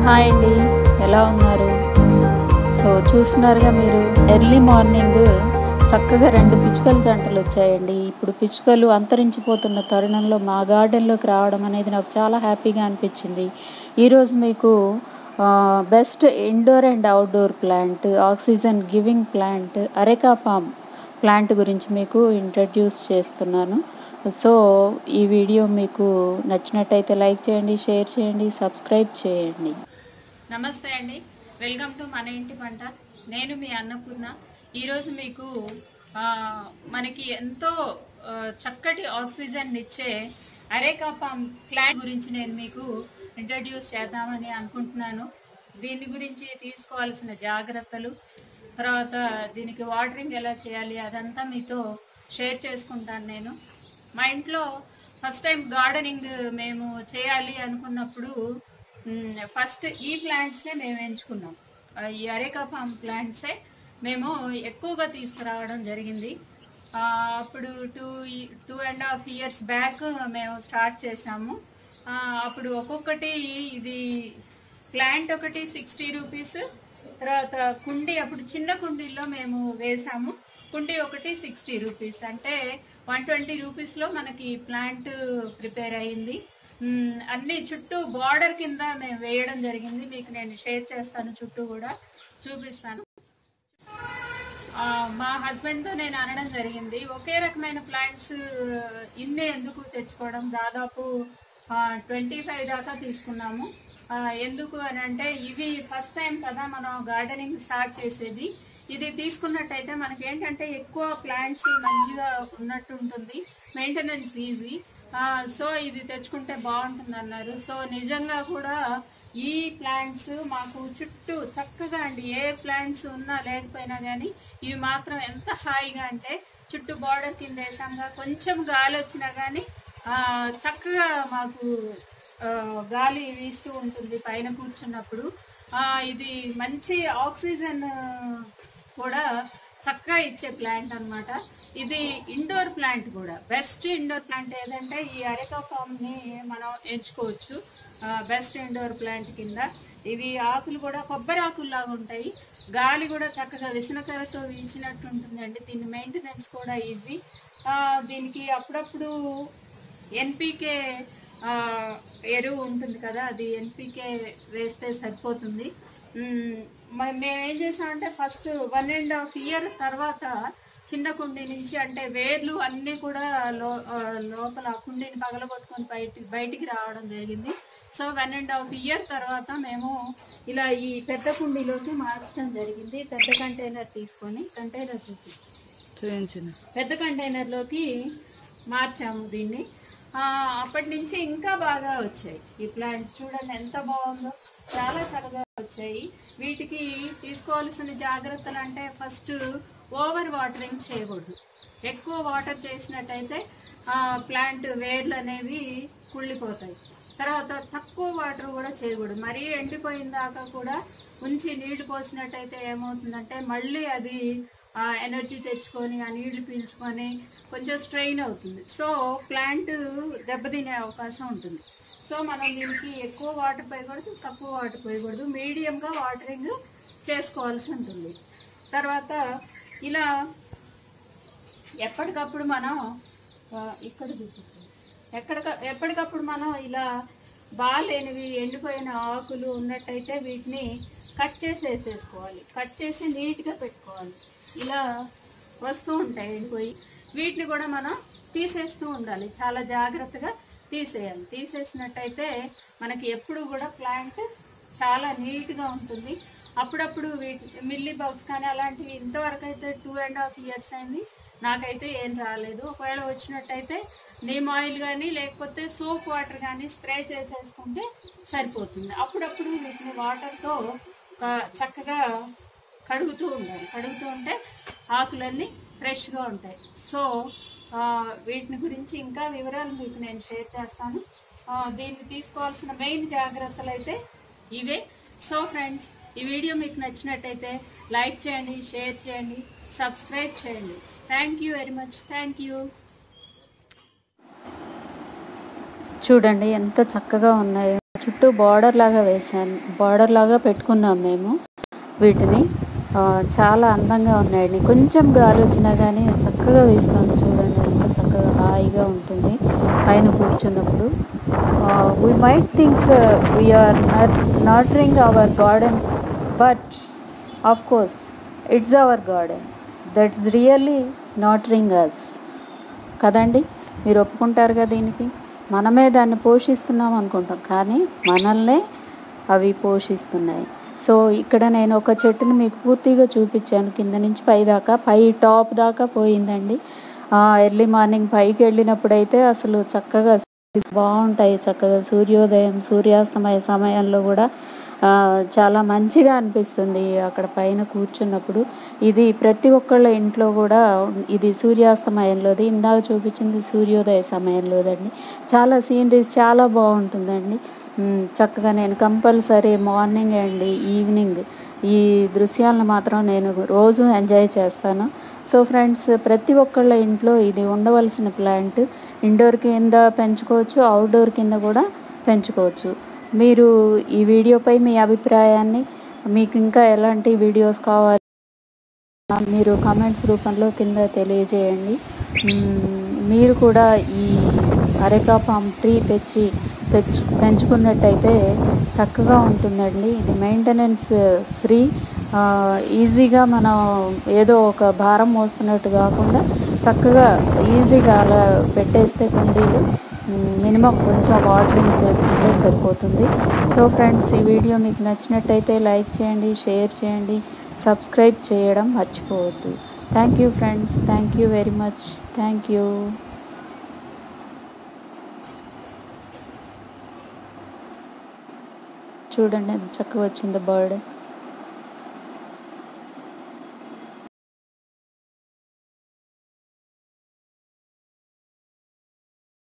hi అండి ఎలా ఉన్నారు సో చూస్తున్నారుగా మీరు ఎర్లీ మార్నింగ్ చక్కగా రెండు పిచ్చుకల జంటలు వచ్చాయండి ఇప్పుడు పిచ్చుకలు అంతరించిపోతున్న తరుణంలో మా గార్డెన్లోకి రావడం అనేది నాకు చాలా హ్యాపీగా అనిపించింది ఈరోజు మీకు best indoor and outdoor plant oxygen giving plant areca palm plant గురించి మీకు ఇంట్రడ్యూస్ చేస్తున్నాను సో ఈ వీడియో మీకు నచ్చినట్టయితే లైక్ చేయండి షేర్ చేయండి సబ్స్క్రైబ్ చేయండి నమస్తే అండి వెల్కమ్ టు మన ఇంటి పంట నేను మీ అన్నపూర్ణ ఈరోజు మీకు ఆ, మనకి ఎంతో ఆ, చక్కటి ఆక్సిజన్ ఇచ్చే అరేకా పామ్ ప్లాంట్ గురించి నేను మీకు ఇంట్రడ్యూస్ చేద్దామని అనుకుంటున్నాను దీని గురించి తీసుకోవాల్సిన జాగ్రత్తలు తర్వాత దీనికి వాటరింగ్ ఎలా చేయాలి అదంతా మీతో షేర్ చేసుకుంటాను నేను మా ఇంట్లో ఫస్ట్ టైం గార్డెనింగ్ మేము చేయాలి అనుకున్నప్పుడు మ్, ఫస్ట్ ఈ ప్లాంట్స్నే మేము ఎంచుకున్నాం ఆ, ఈ అరేకా ఫామ్ ప్లాంట్సే మేము ఎక్కువగా తీసుకురావడం జరిగింది ఆ, అప్పుడు two two and half years back మేము స్టార్ట్ చేసాము ఆ, అప్పుడు ఒక్కొక్కటి ఇది ప్లాంట్ ఒకటి సిక్స్టీ రూపీస్ తర్వాత కుండీ అప్పుడు చిన్న కుండీలో మేము వేసాము కుండీ ఒకటి సిక్స్టీ రూపీస్ అంటే వన్ ట్వంటీ రూపీస్లో మనకి ప్లాంట్ ప్రిపేర్ అయ్యింది మ్, అన్ని చుట్టూ బార్డర్ కింద మేము వేయడం జరిగింది మీకు నేను షేర్ చేస్తాను చుట్టూ కూడా చూపిస్తాను ఆ, మా హస్బెండ్తో నేను అనడం జరిగింది ఒకే రకమైన ప్లాంట్స్ ఇన్ని ఎందుకు తెచ్చుకోవడం దాదాపు ట్వంటీ ఫైవ్ దాకా తీసుకున్నాము ఆ, ఎందుకు అని అంటే ఇవి ఫస్ట్ టైం కదా మనం గార్డెనింగ్ స్టార్ట్ చేసేది ఇది తీసుకున్నట్టయితే మనకి ఏంటంటే ఎక్కువ ప్లాంట్స్ మంచిగా ఉన్నట్టు ఉంటుంది మెయింటెనెన్స్ ఈజీ సో ఇది తెచ్చుకుంటే బాగుంటుంది అన్నారు సో నిజంగా కూడా ఈ ప్లాంట్స్ మాకు చుట్టూ చక్కగా అండి ఏ ప్లాంట్స్ ఉన్నా లేకపోయినా కానీ ఇవి మాత్రం ఎంత హాయిగా అంటే చుట్టూ బార్డర్ కింద వేసాంగా కొంచెం గాలి వచ్చినా కానీ చక్కగా మాకు ఆ, గాలి వీస్తూ ఉంటుంది పైన కూర్చున్నప్పుడు ఆ, ఇది మంచి ఆక్సిజన్ కూడా చక్కగా ఇచ్చే ప్లాంట్ అన్నమాట ఇది ఇండోర్ ప్లాంట్ కూడా బెస్ట్ ఇండోర్ ప్లాంట్ ఏదంటే ఈ అరెకా ఫామ్ ని మనం ఎంచుకోవచ్చు బెస్ట్ ఇండోర్ ప్లాంట్ కింద ఇవి ఆకులు కూడా కొబ్బరి ఆకుల్లాగా ఉంటాయి గాలి కూడా చక్కగా విసనకరతో వీచినట్టు ఉంటుందండి దీని మెయింటెనెన్స్ కూడా ఈజీ దీనికి అప్పుడప్పుడు ఎన్పికే ఎరువు ఉంటుంది కదా అది ఎన్పికే వేస్తే సరిపోతుంది మ్మ్, మ- మేము ఏం చేసామంటే first one and half year తర్వాత చిన్న కుండీ నుంచి అంటే వేర్లు అన్నీ కూడా లో ఆ, లోపల ఆ కుండీని పగలగొట్టుకొని బయటికి బయటికి రావడం జరిగింది so one and half year తర్వాత మేము ఇలా ఈ పెద్ద కుండీలోకి మార్చడం జరిగింది పెద్ద కంటైనర్ తీసుకొని కంటైనర్ చూపి చూపించింది పెద్ద కంటైనర్లోకి మార్చాము దీన్ని ఆ, అప్పటి నుంచి ఇంకా బాగా వచ్చాయి ఈ ప్లాంట్ చూడండి ఎంత బాగుందో చాలా చక్కగా వచ్చాయి వీటికి తీసుకోవాల్సిన జాగ్రత్తలు అంటే ఫస్ట్ ఓవర్ వాటరింగ్ చేయకూడదు ఎక్కువ వాటర్ చేసినట్టయితే ఆ, ప్లాంట్ వేర్లు అనేవి కుళ్ళిపోతాయి తర్వాత తక్కువ వాటర్ కూడా చేయకూడదు మరీ ఎండిపోయిన దాకా కూడా ఉంచి నీళ్లు పోసినట్టయితే ఏమవుతుందంటే మళ్ళీ అది ఆ ఎనర్జీ తెచ్చుకొని ఆ నీళ్లు పీల్చుకొని కొంచెం స్ట్రెయిన్ అవుతుంది సో ప్లాంట్ దెబ్బతినే అవకాశం ఉంటుంది సో మనం దీనికి ఎక్కువ వాటర్ పోయకూడదు తక్కువ వాటర్ పోయకూడదు మీడియంగా వాటరింగ్ చేసుకోవాల్సి ఉంటుంది తర్వాత ఇలా ఎప్పటికప్పుడు మనం ఆ, ఇక్కడ చూపించాలి ఎక్కడ ఎప్పటికప్పుడు మనం ఇలా బాగాలేనివి ఎండిపోయిన ఆకులు ఉన్నట్టయితే వీటిని కట్ చేసి వేసేసుకోవాలి కట్ చేసి నీట్గా పెట్టుకోవాలి ఇలా వస్తూ ఉంటాయి ఎండిపోయి వీటిని కూడా మనం తీసేస్తూ ఉండాలి చాలా జాగ్రత్తగా తీసేయాలి తీసేసినట్టయితే మనకి ఎప్పుడు కూడా ప్లాంట్ చాలా నీట్గా ఉంటుంది అప్పుడప్పుడు వీటి మిల్లీ బాక్స్ కానీ అలాంటివి ఇంతవరకు అయితే టూ అండ్ హాఫ్ ఇయర్స్ అయింది నాకైతే ఏం రాలేదు ఒకవేళ వచ్చినట్టయితే నీమ్ ఆయిల్ కానీ లేకపోతే సోప్ వాటర్ కానీ స్ప్రే చేసేసుకుంటే సరిపోతుంది అప్పుడప్పుడు వీటిని వాటర్తో చక్కగా కడుగుతూ ఉండాలి కడుగుతూ ఉంటే ఆకులన్నీ ఫ్రెష్గా ఉంటాయి సో ఆ, వీటిని గురించి ఇంకా వివరాలు మీకు నేను షేర్ చేస్తాను ఆ, దీన్ని తీసుకోవాల్సిన మెయిన్ జాగ్రత్తలు అయితే ఇవే సో ఫ్రెండ్స్ ఈ వీడియో మీకు నచ్చినట్టయితే లైక్ చేయండి షేర్ చేయండి సబ్స్క్రైబ్ చేయండి thank you very much thank you చూడండి ఎంత చక్కగా ఉన్నాయో చుట్టూ బార్డర్ లాగా వేసాను బార్డర్ లాగా పెట్టుకున్నాం మేము వీటిని ఆ, చాలా అందంగా ఉన్నాయండి కొంచెం గాలి వచ్చినా కానీ చక్కగా వేస్తుంది చూడండి ఎంత చక్కగా హాయిగా ఉంటుంది పైన కూర్చున్నప్పుడు we might think we're nurturing our garden but of course it's our garden that's really nurturing us కదండి మీరు ఒప్పుకుంటారు కదా దీనికి మనమే దాన్ని పోషిస్తున్నాం అనుకుంటాం కానీ మనల్నే అవి పోషిస్తున్నాయి సో ఇక్కడ నేను ఒక చెట్టుని మీకు పూర్తిగా చూపించాను కింద నుంచి పై దాకా పై టాప్ దాకా పోయిందండి ఎర్లీ మార్నింగ్ పైకి వెళ్ళినప్పుడైతే అసలు చక్కగా బాగుంటాయి చక్కగా సూర్యోదయం సూర్యాస్తమయ సమయంలో కూడా ఆ, చాలా మంచిగా అనిపిస్తుంది అక్కడ పైన కూర్చున్నప్పుడు ఇది ప్రతి ఒక్కళ్ళ ఇంట్లో కూడా ఇది సూర్యాస్తమయంలోది ఇందాక చూపించింది సూర్యోదయ సమయంలోదండి చాలా సీనరీస్ చాలా బాగుంటుందండి మ్, చక్కగా నేను కంపల్సరీ మార్నింగ్ అండ్ ఈవినింగ్ ఈ దృశ్యాలను మాత్రం నేను రోజు ఎంజాయ్ చేస్తాను సో ఫ్రెండ్స్ ప్రతి ఒక్కళ్ళ ఇంట్లో ఇది ఉండవలసిన ప్లాంట్ ఇండోర్ కింద పెంచుకోవచ్చు అవుట్డోర్ కింద కూడా పెంచుకోవచ్చు మీరు ఈ వీడియోపై మీ అభిప్రాయాన్ని మీకు ఇంకా ఎలాంటి వీడియోస్ కావాలి మీరు కామెంట్స్ రూపంలో కింద తెలియజేయండి మ్మ్, మీరు కూడా ఈ అరెకా పామ్ ట్రీ తెచ్చి పెంచు పెంచుకున్నట్టయితే చక్కగా ఉంటుందండి ఇది మెయింటెనెన్స్ ఫ్రీ ఆ, ఈజీగా మనం ఏదో ఒక భారం మోస్తున్నట్టు కాకుండా చక్కగా ఈజీగా అలా పెట్టేస్తే కుండీలు మినిమం కొంచెం వాటరింగ్ చేసుకుంటే సరిపోతుంది సో ఫ్రెండ్స్ ఈ వీడియో మీకు నచ్చినట్టయితే లైక్ చేయండి షేర్ చేయండి సబ్స్క్రైబ్ చేయడం మర్చిపోవద్దు thank you friends thank you very much thank you చూడండి ఎంత చక్కగా వచ్చిందో బర్డ్